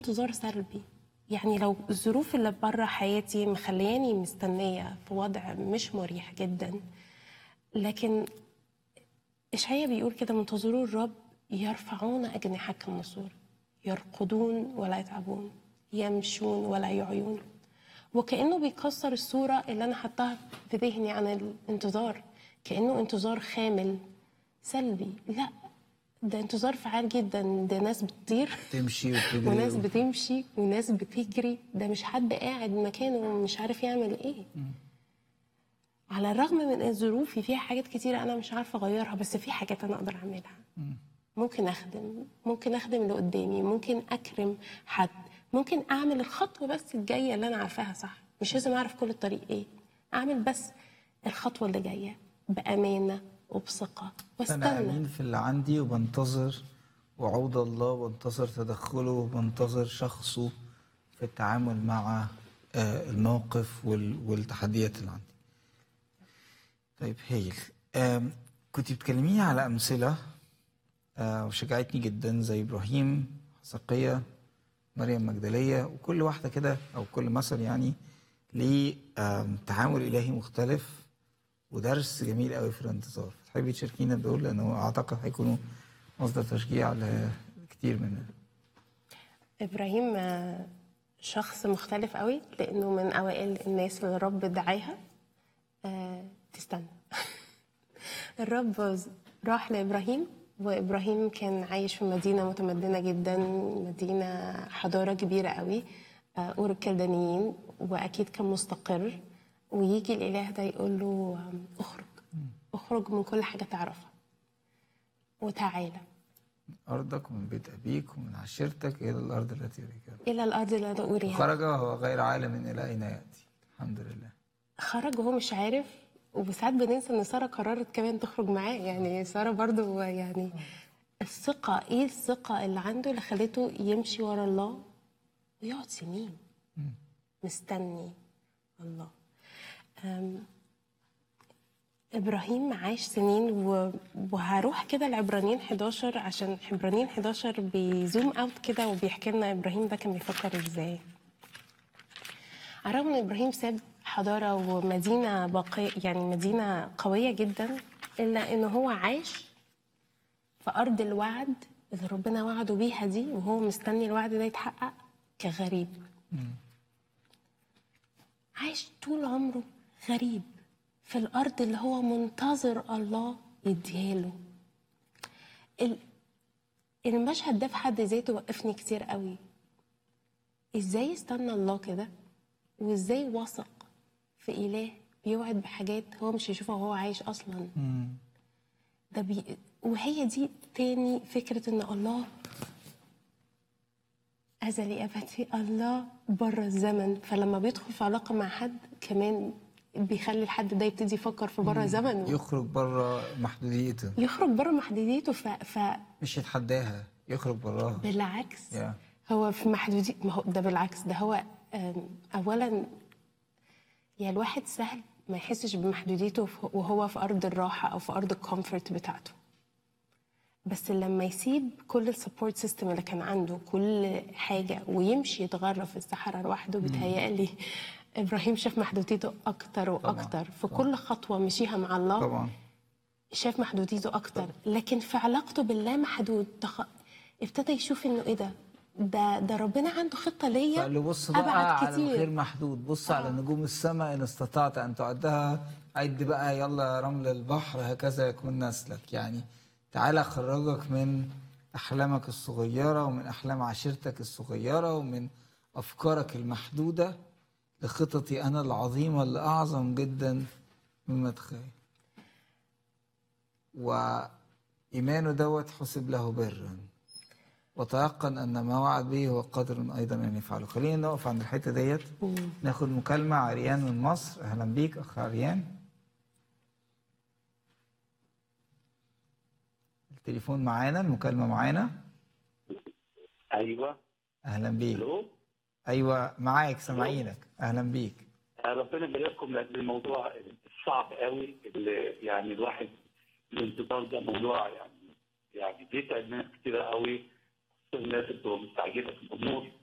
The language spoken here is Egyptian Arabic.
انتظار سلبي يعني لو الظروف اللي بره حياتي مخلياني مستنية في وضع مش مريح جدا لكن إشعيا بيقول كده منتظروا الرب يرفعون أجنحة كالنسور يرقدون ولا يتعبون يمشون ولا يعيون وكأنه بيكسر الصورة اللي أنا حطها في ذهني عن الانتظار كأنه انتظار خامل سلبي لا ده انتظار فعال جدا ده ناس بتطير تمشي وتجري وناس بتمشي وناس بتجري ده مش حد قاعد مكانه ومش عارف يعمل ايه على الرغم من ان ظروفي فيها حاجات كتيرة انا مش عارفة اغيرها بس في حاجات انا اقدر اعملها ممكن اخدم ممكن اخدم اللي قدامي ممكن اكرم حد ممكن اعمل الخطوة بس الجاية اللي انا عارفاها صح مش لازم اعرف كل الطريق ايه اعمل بس الخطوة اللي جاية بأمانة وبثقة انا واستنى امين في اللي عندي وبنتظر وعود الله وبنتظر تدخله وبنتظر شخصه في التعامل مع آه، الموقف وال- والتحديات اللي عندي طيب هايل آم، كنت بتكلميني على امثله آه، وشجعتني جدا زي ابراهيم حسقيه مريم مجدليه وكل واحده كده او كل مثل يعني ليه آم، تعامل الهي مختلف ودرس جميل قوي في الانتظار تحبي تشاركينا دول لانه اعتقد هيكونوا مصدر تشجيع لكتير مننا ابراهيم آه، شخص مختلف قوي لانه من اوائل الناس اللي الرب دعاها آه، تستنى الرب راح لابراهيم وابراهيم كان عايش في مدينه متمدنه جدا مدينه حضاره كبيره قوي آه، اور الكلدانيين واكيد كان مستقر ويجي الاله ده يقول له آم، اخرج اخرج من كل حاجه تعرفها وتعالى ارضك ومن بيت ابيك ومن عشيرتك الى الارض التي اريك الى الارض اللي انا اريها خرج وهو غير عالم الى اين ياتي الحمد لله خرج وهو مش عارف وساعات بننسى ان ساره قررت كمان تخرج معاه يعني ساره برضو يعني الثقه ايه الثقه اللي عنده اللي خلته يمشي ورا الله ويقعد سنين مستني الله أم، ابراهيم عاش سنين و- وهروح كده لعبرانيين 11 عشان عبرانيين 11 بيزوم اوت كده وبيحكي لنا ابراهيم ده كان بيفكر ازاي على الرغم ان ابراهيم ساب حضاره ومدينه باقيه يعني مدينه قويه جدا الا ان هو عاش في ارض الوعد اللي ربنا وعده بيها دي وهو مستني الوعد ده يتحقق كغريب عايش طول عمره غريب في الارض اللي هو منتظر الله يديها له المشهد ده في حد ذاته وقفني كتير قوي ازاي استنى الله كده وازاي وثق في اله بيوعد بحاجات هو مش هيشوفها وهو عايش اصلا ده بي... وهي دي تاني فكرة ان الله أزلي أبدي الله بره الزمن فلما بيدخل في علاقة مع حد كمان بيخلي الحد ده يبتدي يفكر في بره زمنه يخرج بره محدوديته يخرج بره محدوديته ف... ف... مش يتحداها يخرج براها بالعكس Yeah. هو في محدودية ما هو ده بالعكس ده هو أم، أولا يا الواحد سهل ما يحسش بمحدوديته ف- وهو في أرض الراحة أو في أرض الكومفورت بتاعته بس لما يسيب كل السبورت سيستم اللي كان عنده كل حاجة ويمشي يتغرب في الصحراء لوحده بيتهيألي إبراهيم شاف محدوديته أكتر وأكتر في كل خطوة مشيها مع الله طبعا شاف محدوديته اكتر لكن في علاقته بالله محدود تخ... ابتدى يشوف انه ايه ده ده ده ربنا عنده خطه ليا فقال له بص بقى ابعد على الغير كتير محدود بص على نجوم السماء ان استطعت ان تعدها عد بقى يلا رمل البحر هكذا يكون نسلك يعني تعالى اخرجك من احلامك الصغيره ومن احلام عشيرتك الصغيره ومن افكارك المحدوده لخططي انا العظيمه اللي اعظم جدا مما تخيل وايمانه دوت حسب له برا وتيقن ان ما وعد به هو قادر ايضا ان يفعله خلينا نقف عند الحته ديت ناخد مكالمه عريان من مصر اهلا بيك اخ عريان التليفون معانا المكالمه معانا ايوه اهلا بيك الو ايوه معاك سامعينك اهلا بيك ربنا يبارككم لان الموضوع الصعب قوي اللي يعني الواحد الانتظار ده موضوع يعني يعني بيتعب ناس كتير قوي خصوصا الناس اللي بتبقى مستعجله في الامور